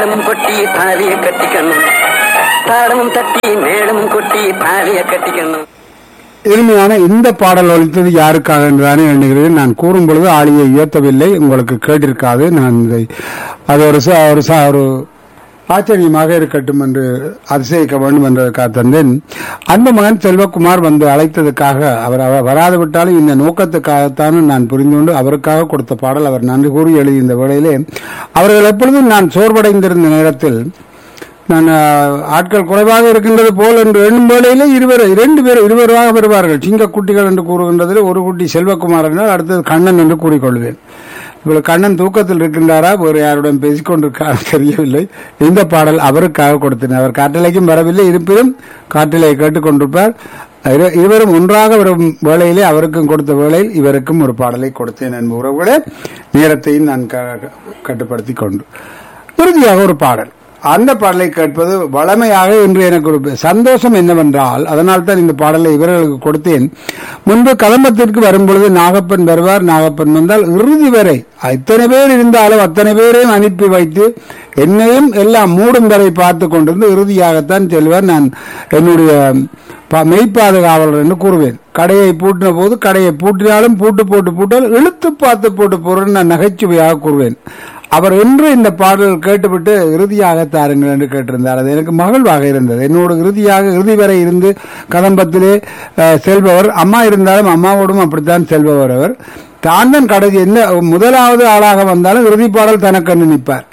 தாளமும் கொட்டி தாலிய கட்டிக்கணும் தாளமும் தட்டி மேளமும் கொட்டி தாலிய கட்டிக்கணும் இனிமையான இந்த பாடல் ஒலித்தது யாருக்காக என்றுதானே எண்ணுகிறேன் நான் கூறும் பொழுது ஆளியை உயர்த்தவில்லை உங்களுக்கு கேட்டிருக்காது நான் இதை அது ஒரு ச- ஒரு ச- ஒரு ஆச்சரியமாக இருக்கட்டும் என்று அதிசயிக்க வேண்டும் என்பதற்காக தந்தேன் அன்பு மகன் செல்வகுமார் வந்து அழைத்ததுக்காக அவர் அவர் வராது விட்டாலும் இந்த நோக்கத்துக்காகத்தான் நான் புரிந்து கொண்டு அவருக்காக கொடுத்த பாடல் அவர் நன்றி கூறி எழுதிய இந்த வேளையிலே அவர்கள் எப்பொழுதும் நான் சோர்வடைந்திருந்த நேரத்தில் நான் அஹ், ஆட்கள் குறைவாக இருக்கின்றது போல் என்று எண்ணும் வேளையிலே இருவர் இரண்டு பேர் இருவராக வருவார்கள் சிங்கக்குட்டிகள் என்று கூறுகின்றதில் ஒரு குட்டி செல்வகுமார் என்றால் அடுத்தது கண்ணன் என்று கூறிக்கொள்வேன் இவ்வளவு கண்ணன் தூக்கத்தில் இருக்கின்றாரா வேறு யாருடன் பேசிக் கொண்டிருக்கார் தெரியவில்லை இந்த பாடல் அவருக்காக கொடுத்தேன் அவர் காட்டலைக்கும் வரவில்லை இருப்பினும் காட்டிலை கேட்டுக்கொண்டிருப்பார் இரு- இருவரும் ஒன்றாக வரும் வேளையிலே அவருக்கும் கொடுத்த வேளையில் இவருக்கும் ஒரு பாடலை கொடுத்தேன் என்பது உறவுகளே நேரத்தையும் நான் க- கட்டுப்படுத்திக் கொண்டு இறுதியாக ஒரு பாடல் அந்த பாடலை கேட்பது வளமையாக இன்று எனக்கு ஒரு சந்தோஷம் என்னவென்றால் அதனால் தான் இந்த பாடலை இவர்களுக்கு கொடுத்தேன் முன்பு கதம்பத்திற்கு வரும்பொழுது நாகப்பன் வருவார் நாகப்பன் வந்தால் இறுதி வரை இத்தனை பேர் இருந்தாலும் அத்தனை பேரையும் அனுப்பி வைத்து என்னையும் எல்லாம் மூடும் வரை பார்த்து கொண்டிருந்து இறுதியாகத்தான் செல்வார் நான் என்னுடைய ப- மெய்ப்பாதுகாவலர் என்று கூறுவேன் கடையை பூட்டின போது கடையை பூட்டினாலும் பூட்டு போட்டு பூட்டால் இழுத்து பார்த்து போட்டு போறேன்னு நான் நகைச்சுவையாக கூறுவேன் அவர் என்று இந்த பாடல் கேட்டுவிட்டு இறுதியாக தாருங்கள் என்று கேட்டிருந்தார் அது எனக்கு மகிழ்வாக இருந்தது என்னோடு இறுதியாக இறுதி வரை இருந்து கதம்பத்திலே அஹ், செல்பவர் அம்மா இருந்தாலும் அம்மாவோடும் அப்படித்தான் செல்பவர் அவர் தான் தான் கடைசி என்ன முதலாவது ஆளாக வந்தாலும் இறுதி பாடல் தனக்கென்று நிற்பார்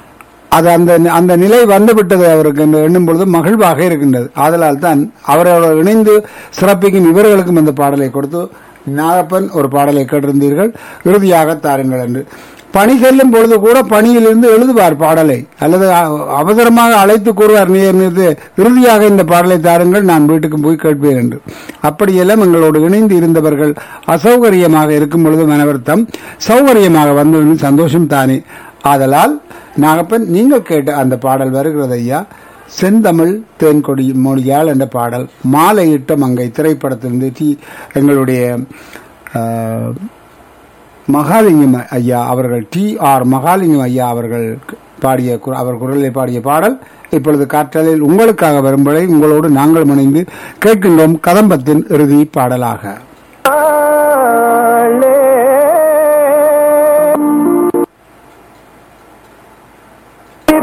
அது அந்த அந்த நிலை வந்துவிட்டது அவருக்கு என்று எண்ணும் பொழுது மகிழ்வாக இருக்கின்றது ஆதலால் தான் அவரோடு இணைந்து சிறப்பிக்கும் இவர்களுக்கும் இந்த பாடலை கொடுத்து நாகப்பன் ஒரு பாடலை கேட்டிருந்தீர்கள் இறுதியாக தாருங்கள் என்று பணி செல்லும் பொழுது கூட பணியிலிருந்து எழுதுவார் பாடலை அல்லது அ- அவசரமாக அழைத்து கூறுவார் நீர் நிறுத்து இறுதியாக இந்த பாடலை தாருங்கள் நான் வீட்டுக்கு போய் கேட்பேன் என்று அப்படியெல்லாம் எங்களோடு இணைந்து இருந்தவர்கள் அசௌகரியமாக இருக்கும் பொழுது மனவர்த்தம் சௌகரியமாக வந்து சந்தோஷம் தானே ஆதலால் நாகப்பன் நீங்கள் கேட்ட அந்த பாடல் வருகிறது ஐயா செந்தமிழ் தேன்கொடி மொழியால் என்ற பாடல் மாலையிட்ட மங்கை திரைப்படத்திலிருந்து டி எங்களுடைய ஆஹ், மகாலிங்கம் ஐயா அவர்கள் டி ஆர் மகாலிங்கம் ஐயா அவர்கள் பாடிய கு- அவர் குரலில் பாடிய பாடல் இப்பொழுது காற்றலில் உங்களுக்காக வரும்படி உங்களோடு நாங்கள் இணைந்து கேட்கின்றோம் கதம்பத்தின் இறுதி பாடலாக